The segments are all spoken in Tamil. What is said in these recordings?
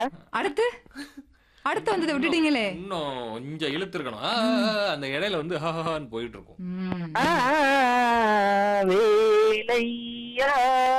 அடுத்து அடுத்து வந்ததை விட்டுட்டீங்களே இன்னும் கொஞ்சம் இழுத்துருக்கணும் ஆ, அந்த இடையில வந்து ஹான்னு போயிட்டு இருக்கும் ம். ஆ, வேலையா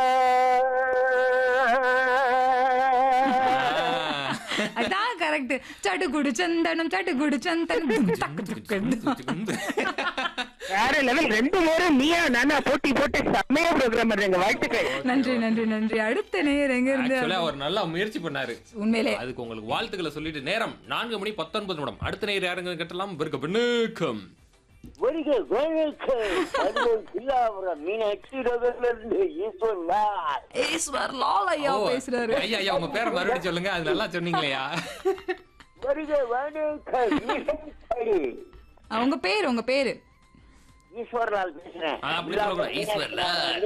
அதான் கரெக்ட் சட்டுக்குடு சந்தனம் சட்டுக்குடு சந்தனம் டக்கு டக்கு. வேற லெவல் ரெண்டு பேரும் நீயா நானா போட்டி போட்டு செம்மையா ப்ரோக்ராம் பண்றீங்க வாழ்த்துக்கள் நன்றி நன்றி நன்றி அடுத்த நேயர் எங்க இருந்து ஆக்சுவலா அவர் நல்லா முயற்சி பண்ணாரு உண்மையிலே அதுக்கு உங்களுக்கு வாழ்த்துக்களை சொல்லிட்டு நேரம் நான்கு மணி பத்தொன்பது நிமிடம் அடுத்த நேரம் யாருங்க கேட்டலாம் இருக்க பின்னுக்கம் வருக வணக்கம் மதுரை பில்லாபுரம் மீனாட்சி நகர்ல இருந்து ஈஸ்வர் நாத். ஈஸ்வர் லால் ஐயா ஓ, பேசுறாரு ஐயா ஐயா உங்க பேரை மறுபடியும் சொல்லுங்க அது நல்லா சொன்னீங்களேயா வருக வணக்கம் மீனாட்சி. உங்க பேரு உங்க பேரு ஈஸ்வர்லால் பேசுறேன் ஆ, அப்படி சொல்லக்கூடாது. ஈஸ்வர்லால்.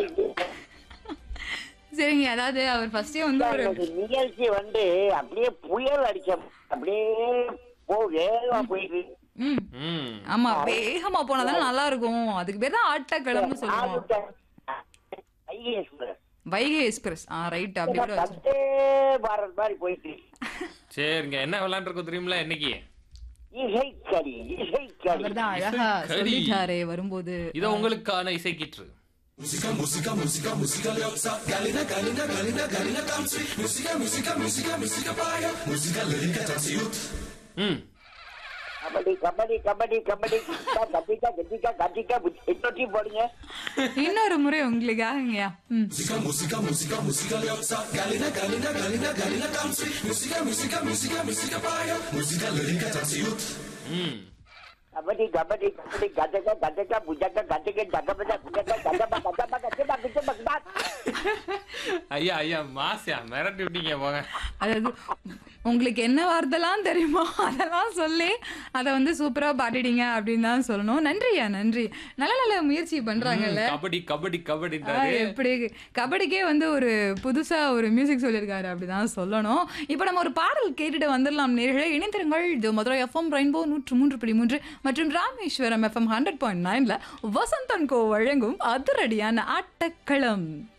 சரிங்க அதாவது அவர் ஃபர்ஸ்டே வந்து ஒரு இன்னைக்கு நிகழ்ச்சி வந்து அப்படியே புயல் அடிச்ச அப்படியே போ வேகமா போயிட்டு ம் ம் ஆமா வேகமா போனாதானே நல்லா இருக்கும் அதுக்கு பேர் தான் ஆட்டக்கிழமை சொல்லுவோம் ஐஎஸ்வரர் வைகை எக்ஸ்பிரஸ் ஆ ரைட் அப்படி கூட வச்சு பத்தே பாரத் மாதிரி போயிட்டு சரிங்க என்ன விளையாண்டுருக்கோம் தெரியுங்களா இன்னைக்கு இசைக்கடி இசைக்கடி அவர் தான் அழகா சரி. சொல்லிட்டாரே வரும்போது இதோ உங்களுக்கான இசைக்கீற்று ம் கபடி கபடி கபடி கபடி கத்திக்கா கத்திக்கா கத்திக்கா எட்டொட்டி போடுங்க இன்னொரு முறை உங்களுக்காகங்கய்யா ம் ம் கபடி கபடி கபடி கதக கதக புஜக கதக ஜகபஜ புஜக கதப கதப கதப கதப கதப ஐயா ஐயா மாசியா மிரட்டி விட்டீங்க போங்க அதாவது உங்களுக்கு என்ன வார்த்தைலாம் தெரியுமோ அதெல்லாம் சொல்லி அதை வந்து சூப்பரா பாடிட்டீங்க அப்படின்னு தான் சொல்லணும் நன்றியா நன்றி நல்ல நல்ல முயற்சி பண்றாங்கல்ல கபடி கபடி ஆ, கபடின்றாரு எப்படி கபடிக்கே வந்து ஒரு புதுசா ஒரு மியூசிக் சொல்லியிருக்காரு அப்படிதான் சொல்லணும் இப்போ நம்ம ஒரு பாடல் கேட்டுட்டு வந்துடலாம் நேர்களே இணைந்திருங்கள் இது மதுரை எஃப்எம் ரெயின்போ நூற்று மூன்று புள்ளி மூன்று மற்றும் ராமேஸ்வரம் எஃப்எம் ஹண்ட்ரட் பாயிண்ட் நைன்ல வசந்தன் கோ வழங்கும் அதிரடியான ஆட்டக்களம்